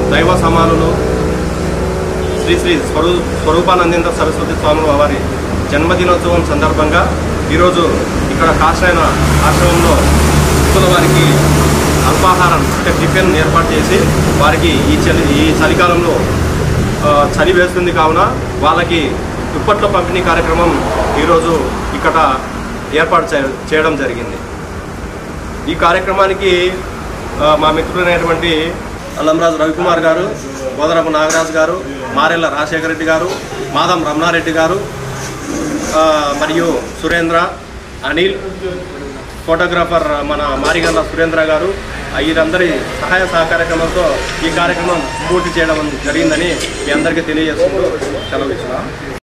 దైవ సమానులు శ్రీ శ్రీ స్వరూ స్వరూపానందేంద్ర సరస్వతి స్వాముల వారి జన్మదినోత్సవం సందర్భంగా ఈరోజు ఇక్కడ కాషాయన ఆశ్రమంలో భక్తుల వారికి అల్పాహారం అంటే టిఫిన్ ఏర్పాటు చేసి వారికి ఈ చలి ఈ చలికాలంలో ఆ, చలి వేస్తుంది కావున వాళ్ళకి దుప్పట్ల పంపిణీ కార్యక్రమం ఈరోజు ఇక్కడ ఏర్పాటు చే- చేయడం జరిగింది ఈ కార్యక్రమానికి ఆ, మా మిత్రులైనటువంటి అల్లంరాజు రవికుమార్ గారు గోదరపు నాగరాజు గారు మారెల్ల రాజశేఖర రెడ్డి గారు మాదం రమణారెడ్డి గారు ఆ, మరియు సురేంద్ర అనిల్ ఫోటోగ్రాఫర్ మన మారిగల్ల సురేంద్ర గారు ఆ, వీరందరి సహాయ సహకార్యక్రమంతో ఈ కార్యక్రమం పూర్తి చేయడం జరిగిందని మీ అందరికీ తెలియజేసుకుంటూ సెలవు ఇస్తున్నాం